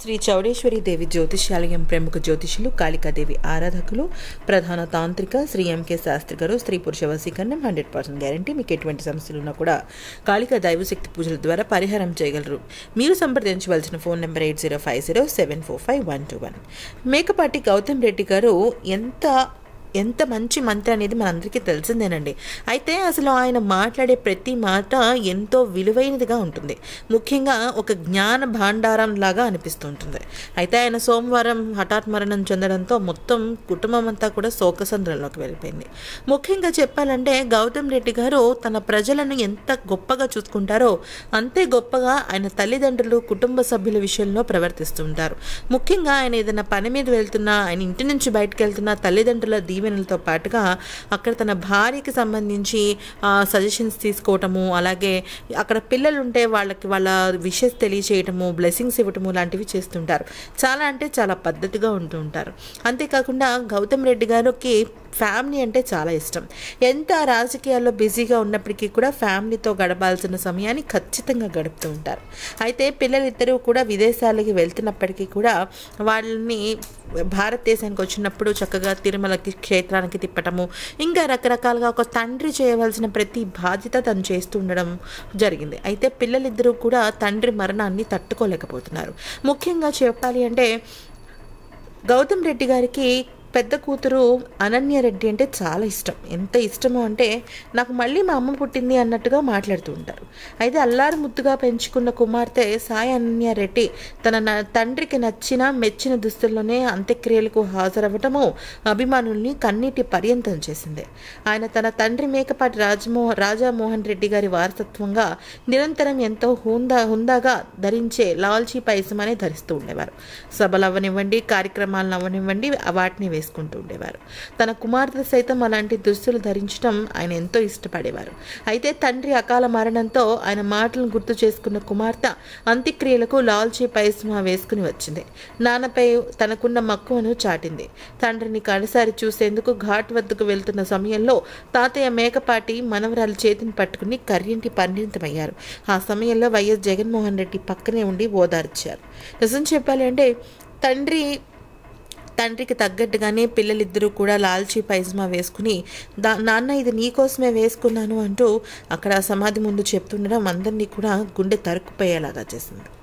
శ్రీ చౌడేశ్వరి దేవి జ్యోతిష్యాలయం ప్రముఖ జ్యోతిషులు కాళికాదేవి ఆరాధకులు ప్రధాన తాంత్రిక శ్రీ ఎంకే శాస్త్రి గారు స్త్రీ పురుష వశీకరణం హండ్రెడ్ పర్సెంట్ గ్యారంటీ మీకు ఎటువంటి సమస్యలు ఉన్నా కూడా కాళికా దైవశక్తి పూజల ద్వారా పరిహారం చేయగలరు మీరు సంప్రదించవలసిన phone number eight zero five zero seven four five one two one Mekapati Goutham Reddy garu ఎంత ఎంత మంచి మంత్రి అనేది మనందరికీ తెలిసిందేనండి అయితే అసలు ఆయన మాట్లాడే ప్రతి మాట ఎంతో విలువైనదిగా ఉంటుంది ముఖ్యంగా ఒక జ్ఞాన భాండారం లాగా అనిపిస్తూ ఉంటుంది అయితే ఆయన సోమవారం హఠాత్ మరణం చెందడంతో మొత్తం కుటుంబం అంతా కూడా శోకసంద్రంలోకి వెళ్ళిపోయింది ముఖ్యంగా చెప్పాలంటే గౌతమ్ రెడ్డి గారు తన ప్రజలను ఎంత గొప్పగా చూసుకుంటారో అంతే గొప్పగా ఆయన తల్లిదండ్రులు కుటుంబ సభ్యుల విషయంలో ప్రవర్తిస్తుంటారు ముఖ్యంగా ఆయన ఏదైనా పని మీద వెళ్తున్నా ఆయన ఇంటి నుంచి బయటకు వెళ్తున్నా తల్లిదండ్రుల దీవెనలతో పాటుగా అక్కడ తన భార్యకి సంబంధించి సజెషన్స్ తీసుకోవటము అలాగే అక్కడ పిల్లలు ఉంటే వాళ్ళకి వాళ్ళ విషెస్ తెలియచేయటము బ్లెస్సింగ్స్ ఇవ్వటము లాంటివి చేస్తుంటారు చాలా అంటే చాలా పద్ధతిగా ఉంటూ ఉంటారు అంతేకాకుండా గౌతమ్ రెడ్డి గారికి ఫ్యామిలీ అంటే చాలా ఇష్టం ఎంత రాజకీయాల్లో బిజీగా ఉన్నప్పటికీ కూడా ఫ్యామిలీతో గడపాల్సిన సమయాన్ని ఖచ్చితంగా గడుపుతూ ఉంటారు అయితే పిల్లలిద్దరూ కూడా విదేశాలకి వెళ్తున్నప్పటికీ కూడా వాళ్ళని భారతదేశానికి వచ్చినప్పుడు చక్కగా తిరుమలకి క్షేత్రానికి తిప్పటము ఇంకా రకరకాలుగా ఒక తండ్రి చేయవలసిన ప్రతి బాధ్యత తను చేస్తూ ఉండడం జరిగింది అయితే పిల్లలిద్దరూ కూడా తండ్రి మరణాన్ని తట్టుకోలేకపోతున్నారు ముఖ్యంగా చెప్పాలి అంటే గౌతమ్ రెడ్డి గారికి పెద్ద కూతురు అనన్య రెడ్డి అంటే చాలా ఇష్టం ఎంత ఇష్టమో అంటే నాకు మళ్ళీ మా అమ్మ పుట్టింది అన్నట్టుగా మాట్లాడుతూ ఉంటారు అయితే అల్లారు ముద్దుగా పెంచుకున్న కుమార్తె సాయి అనన్య రెడ్డి తన న- తండ్రికి నచ్చిన మెచ్చిన దుస్తుల్లోనే అంత్యక్రియలకు హాజరవ్వటము అభిమానుల్ని కన్నీటి పర్యంతం చేసింది ఆయన తన తండ్రి మేకపాటి రాజమో రాజామోహన్ రెడ్డి గారి వారసత్వంగా నిరంతరం ఎంతో హుందా హుందాగా ధరించే లాల్చీ పైసమనే ధరిస్తూ ఉండేవారు సభలు అవ్వనివ్వండి కార్యక్రమాలను అవ్వనివ్వండి వాటిని వేసుకుంటూ ఉండేవారు తన కుమార్తె సైతం అలాంటి దుస్తులు ధరించడం ఆయన ఎంతో ఇష్టపడేవారు అయితే తండ్రి అకాల మరణంతో ఆయన మాటలను గుర్తు చేసుకున్న కుమార్తె అంత్యక్రియలకు లాల్చీ పైసమా వేసుకుని వచ్చింది నాన్నపై తనకున్న మక్కువను చాటింది తండ్రిని కడసారి చూసేందుకు ఘాట్ వద్దకు వెళ్తున్న సమయంలో తాతయ్య మేకపాటి మనవరాలు చేతిని పట్టుకుని కర్రింటి పరిణితమయ్యారు ఆ సమయంలో వైఎస్ జగన్మోహన్ రెడ్డి పక్కనే ఉండి ఓదార్చారు నిజం చెప్పాలి అంటే తండ్రి తండ్రికి తగ్గట్టుగానే పిల్లలిద్దరూ కూడా లాల్చీ పైజమా వేసుకుని దా నాన్న ఇది నీకోసమే వేసుకున్నాను అంటూ అక్కడ సమాధి ముందు చెప్తుండడం అందరినీ కూడా గుండె తరుక్కుపోయేలాగా చేసింది